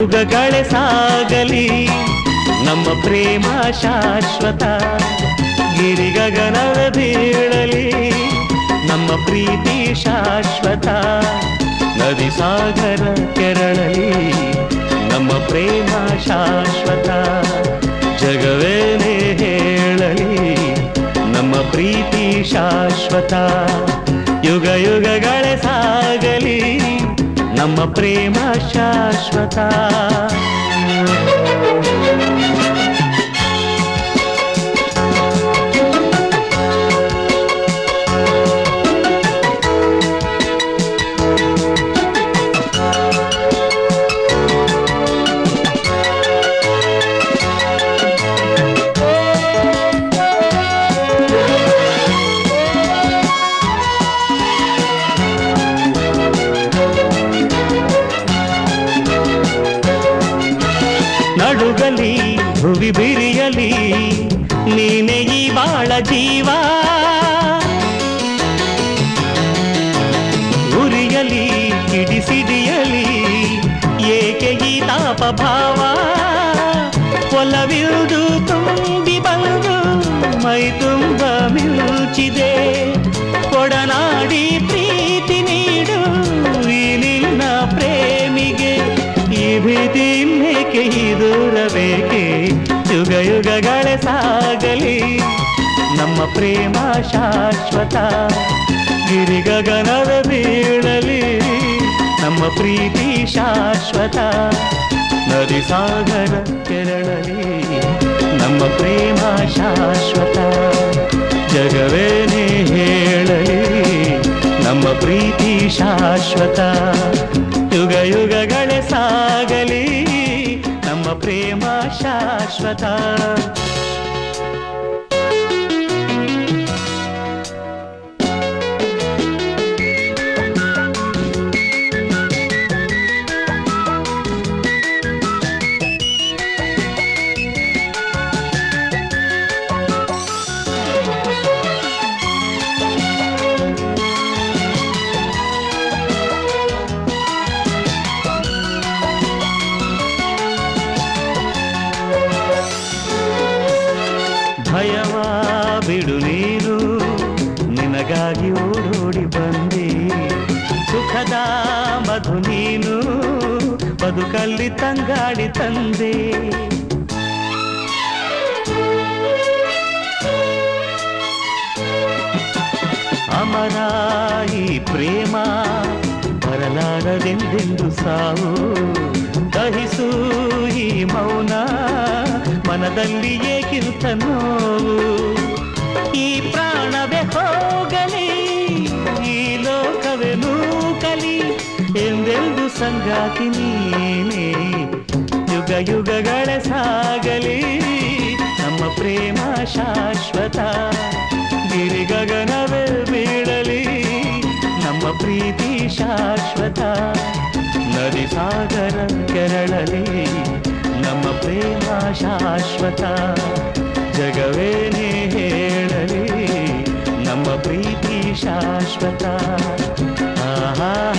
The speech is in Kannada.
ಯುಗಗಳೇ ಸಾಗಲಿ ನಮ್ಮ ಪ್ರೇಮ ಶಾಶ್ವತ ಗಿರಿಗಗನವ ಬೀಳಲಿ ನಮ್ಮ ಪ್ರೀತಿ ಶಾಶ್ವತ ನದಿ ಸಾಗರ ಕೆರಳಲಿ ನಮ್ಮ ಪ್ರೇಮ ಶಾಶ್ವತ ಜಗವೇನೇ ಹೇಳಲಿ ನಮ್ಮ ಪ್ರೀತಿ ಶಾಶ್ವತ ಯುಗ ಯುಗಗಳೇ ಸಾಗಲಿ ನಮ್ಮ ಪ್ರೇಮ ಶಾಶ್ವತ ನಡುಗಲಿ ಭುವಿ ಬಿರಿಯಲಿ ನೀನೆ ಈ ಬಾಳ ಜೀವ ಉರಿಯಲಿ ಕಿಡಿಸಿಡಿಯಲಿ ಏಕೆ ಈ ತಾಪ ಭಾವ ಒಲವಿರುವುದು ತುಂಬಿ ಬಂದು ಮೈ ತುಂಬ ಮಿಂಚಿದೆ ಕೊಡನಾಡಿ ಪ್ರೀತಿ ನೀಡು ಈ ನಿನ್ನ ಪ್ರೇಮಿಗೆ ಈ ಭೀತಿ ಇನ್ನೇಕೆ ಈ ದೂರಬೇಕೆ ಯುಗ ಯುಗಗಳೇ ಸಾಗಲಿ ನಮ್ಮ ಪ್ರೇಮ ಶಾಶ್ವತ ಗಿರಿಗಗನವ ಬೀಳಲಿ ನಮ್ಮ ಪ್ರೀತಿ ಶಾಶ್ವತ ನದಿ ಸಾಗರ ಕೆರಳಲಿ ನಮ್ಮ ಪ್ರೇಮ ಶಾಶ್ವತ ಜಗವೇನೇ ಹೇಳಲಿ ನಮ್ಮ ಪ್ರೀತಿ ಶಾಶ್ವತ ಯುಗ ಯುಗಗಳೇ ಸಾಗಲಿ ನಮ್ಮ ಪ್ರೇಮ ಶಾಶ್ವತ ಭಯವ ಬಿಡು ನೀನು ನಿನಗಾಗಿ ಓಡೋಡಿ ಬಂದೆ ಸುಖದ ಮಧು ನೀನು ಬದುಕಲ್ಲಿ ತಂಗಾಡಿ ತಂದೆ ಅಮರ ಈ ಪ್ರೇಮ ಬರಲಾರದೆಂದೆಂದು ಸಾವು ದಹಿಸು ಈ ಮೌನ ಮನದಲ್ಲಿ ಏಕಿಂತ ನೋವು ಈ ಪ್ರಾಣವೇ ಹೋಗಲಿ ಈ ಲೋಕವೇ ನೂಕಲಿ ಎಂದೆಂದು ಸಂಗಾತಿ ನೀನೇ ಯುಗ ಯುಗಗಳ ಸಾಗಲಿ ನಮ್ಮ ಪ್ರೇಮ ಶಾಶ್ವತ ಗಿರಿಗಗನವೇ ಬೀಳಲಿ ನಮ್ಮ ಪ್ರೀತಿ ಶಾಶ್ವತ ನದಿ ಸಾಗರ ಕೆರಳಲಿ ನಮ್ಮ ಪ್ರೇಮ ಶಾಶ್ವತ ಜಗವೇನೇ ಹೇಳಲಿ ನಮ್ಮ ಪ್ರೀತಿ ಶಾಶ್ವತ ಆಹಾ